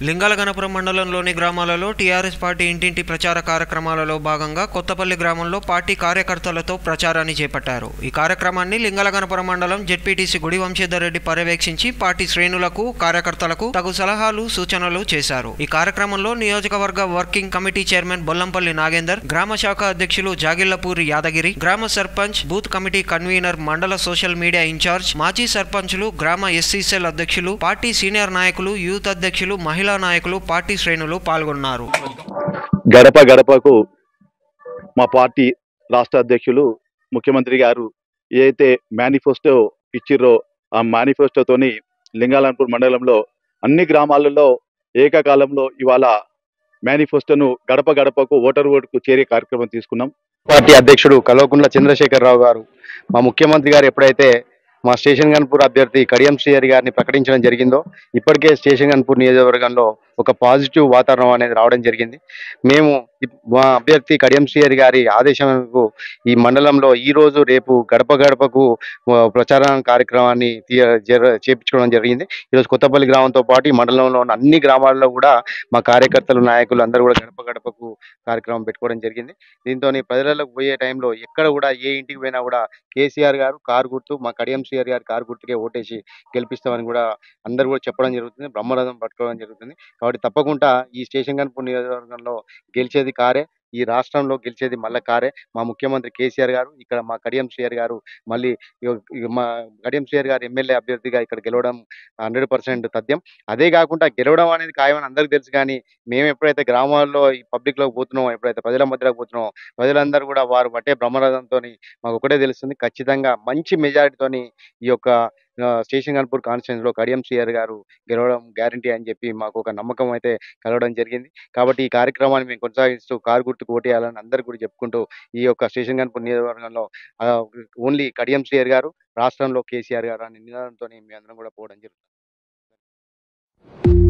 లింగాలగనపురం మండలంలోని గ్రామాలలో TRS party ఇంటింటి ప్రచార కార్యక్రమాలలో భాగంగా కొత్తపల్లి గ్రామంలో పార్టీ కార్యకర్తలతో ప్రచారాన్ని చేపట్టారు ఈ కార్యక్రమాన్ని లింగాలగనపురం మండలం జెడ్పీటీసీ గుడి వంశీధర్ రెడ్డి పర్యవేక్షించి పార్టీ శ్రేణులకు కార్యకర్తలకు తగు సలహాలు సూచనలు చేశారు ఈ కార్యక్రమంలో నియోజకవర్గ working committee chairman Bollampalli Nagender గ్రామ శాఖ అధ్యక్షులు జాగిళ్లపూరి యాదగిరి గ్రామ సర్పంచ్ బూత్ కమిటీ కన్వీనర్ మండల సోషల్ మీడియా ఇన్ఛార్జ్ మాజీ సర్పంచ్లు గ్రామ ఎస్సీ సెల్ అధ్యక్షులు పార్టీ సీనియర్ నాయకులు యూత్ అధ్యక్షులు మహిళా నాయకులు పార్టీ శ్రేణులు పాల్గొన్నారు గడప గడపకు మా పార్టీ రాష్ట్ర అధ్యక్షులు ముఖ్యమంత్రి గారు ఏదైతే మేనిఫెస్టో ఇచ్చిర్రో ఆ మేనిఫెస్టోతోని లింగాలపూర్ మండలంలో అన్ని గ్రామాలలో ఏకకాలంలో ఇవాళ మేనిఫెస్టోను గడప గడపకు ఓటర్ ఓటుకు చేరే కార్యక్రమం తీసుకున్నాం పార్టీ అధ్యక్షుడు కల్వకుంట్ల చంద్రశేఖరరావు గారు మా ముఖ్యమంత్రి గారు ఎప్పుడైతే మా స్టేషన్ గన్పూర్ అభ్యర్థి కడియం శ్రీహరి గారిని ప్రకటించడం జరిగిందో ఇప్పటికే స్టేషన్ గన్పూర్ నియోజకవర్గంలో ఒక పాజిటివ్ వాతావరణం అనేది రావడం జరిగింది మేము ఇప్- మా అభ్యర్థి కడియం శ్రీహరి గారి ఆదేశంకు ఈ మండలంలో ఈ రోజు రేపు గడప గడపకు ఆ, ప్రచార కార్యక్రమాన్ని తీయ- జర- చేపించుకోవడం జరిగింది ఈరోజు కొత్తపల్లి గ్రామంతో పాటు ఈ మండలంలో ఉన్న అన్ని గ్రామాల్లో కూడా మా కార్యకర్తలు నాయకులు అందరూ కూడా గడప గడపకు కార్యక్రమం పెట్టుకోవడం జరిగింది దీంతో ప్రజలకు పోయే టైంలో ఎక్కడ కూడా ఏ ఇంటికి పోయినా కూడా కేసీఆర్ గారు కారు గుర్తు మా కడియం శ్రీఆర్ గారు కారు గుర్తుకే ఓటేసి గెలిపిస్తామని కూడా అందరూ కూడా చెప్పడం జరుగుతుంది బ్రహ్మరథం పట్టుకోవడం జరుగుతుంది కాబట్టి తప్పకుండా ఈ స్టేషన్ కనుపూర్ నియోజకవర్గంలో గెలిచేది కారే ఈ రాష్ట్రంలో గెలిచేది మళ్ళీ కారే మా ముఖ్యమంత్రి కేసీఆర్ గారు ఇక్కడ మా కడియం శ్రీఆర్ గారు మళ్ళీ ఇగో- ఇగో మా కడియం శ్రీఆర్ గారు ఎమ్మెల్యే అభ్యర్థిగా ఇక్కడ గెలవడం హండ్రెడ్ పర్సెంట్ తథ్యం అదే కాకుండా గెలవడం అనేది ఖాయమని అందరికీ తెలుసు కానీ మేము ఎప్పుడైతే గ్రామాల్లో ఈ పబ్లిక్ లోకి పోతున్నామో ఎప్పుడైతే ప్రజల మధ్యలోకి పోతున్నామో ప్రజలందరూ కూడా వారు పట్టే బ్రహ్మరథంతో మాకు ఒకటే తెలుస్తుంది ఖచ్చితంగా మంచి మెజారిటీతోని ఈ యొక్క ఆ, స్టేషన్ కన్పూర్ కాన్స్టిట్యూన్స్ లో కడియం సిఆర్ గారు గెలవడం గ్యారంటీ అని చెప్పి మాకు ఒక నమ్మకం అయితే కలవడం జరిగింది కాబట్టి ఈ కార్యక్రమాన్ని మేము కొనసాగిస్తూ కారు గుర్తుకు ఓటేయాలని అందరికీ కూడా చెప్పుకుంటూ ఈ యొక్క స్టేషన్ కన్పూర్ నియోజకవర్గంలో ఓన్లీ కడియం సిఆర్ గారు రాష్ట్రంలో కేసీఆర్ గారు అనే నినాదంతో మేము అందరం కూడా పోవడం జరుగుతుంది